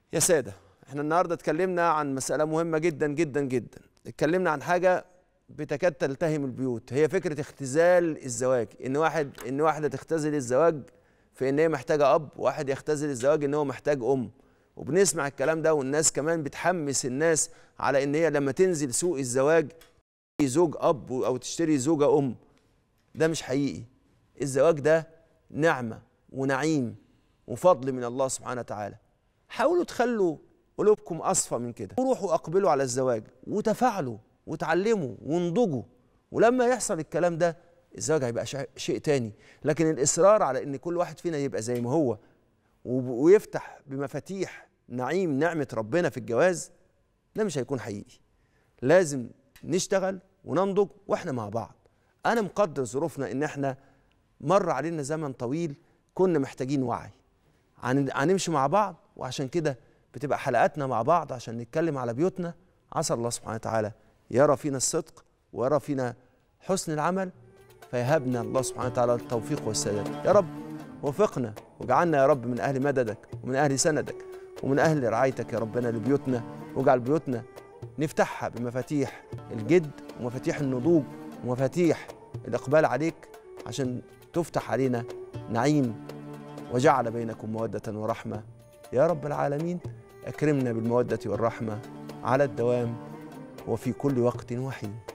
يا سادة احنا النهاردة اتكلمنا عن مسألة مهمة جدا جدا جدا اتكلمنا عن حاجة بتكاد تلتهم البيوت هي فكرة اختزال الزواج ان واحد ان واحدة تختزل الزواج في ان هي محتاجة اب واحد يختزل الزواج ان هو محتاج ام وبنسمع الكلام ده والناس كمان بتحمس الناس على ان هي لما تنزل سوق الزواج زوج اب او تشتري زوجة ام ده مش حقيقي الزواج ده نعمة ونعيم وفضل من الله سبحانه وتعالى حاولوا تخلوا قلوبكم اصفى من كده وروحوا اقبلوا على الزواج وتفاعلوا وتعلموا وانضجوا ولما يحصل الكلام ده الزواج هيبقى شيء تاني لكن الاصرار على ان كل واحد فينا يبقى زي ما هو ويفتح بمفاتيح نعيم نعمه ربنا في الجواز ده مش هيكون حقيقي لازم نشتغل وننضج واحنا مع بعض انا مقدر ظروفنا ان احنا مر علينا زمن طويل كنا محتاجين وعي هنمشي مع بعض وعشان كده بتبقى حلقاتنا مع بعض عشان نتكلم على بيوتنا عسى الله سبحانه وتعالى يرى فينا الصدق ويرى فينا حسن العمل فيهبنا الله سبحانه وتعالى التوفيق والسداد يا رب وفقنا واجعلنا يا رب من أهل مددك ومن أهل سندك ومن أهل رعايتك يا ربنا لبيوتنا واجعل بيوتنا نفتحها بمفاتيح الجد ومفاتيح النضوج ومفاتيح الإقبال عليك عشان تفتح علينا نعيم وجعل بينكم مودة ورحمة يا رب العالمين أكرمنا بالمودة والرحمة على الدوام وفي كل وقت وحين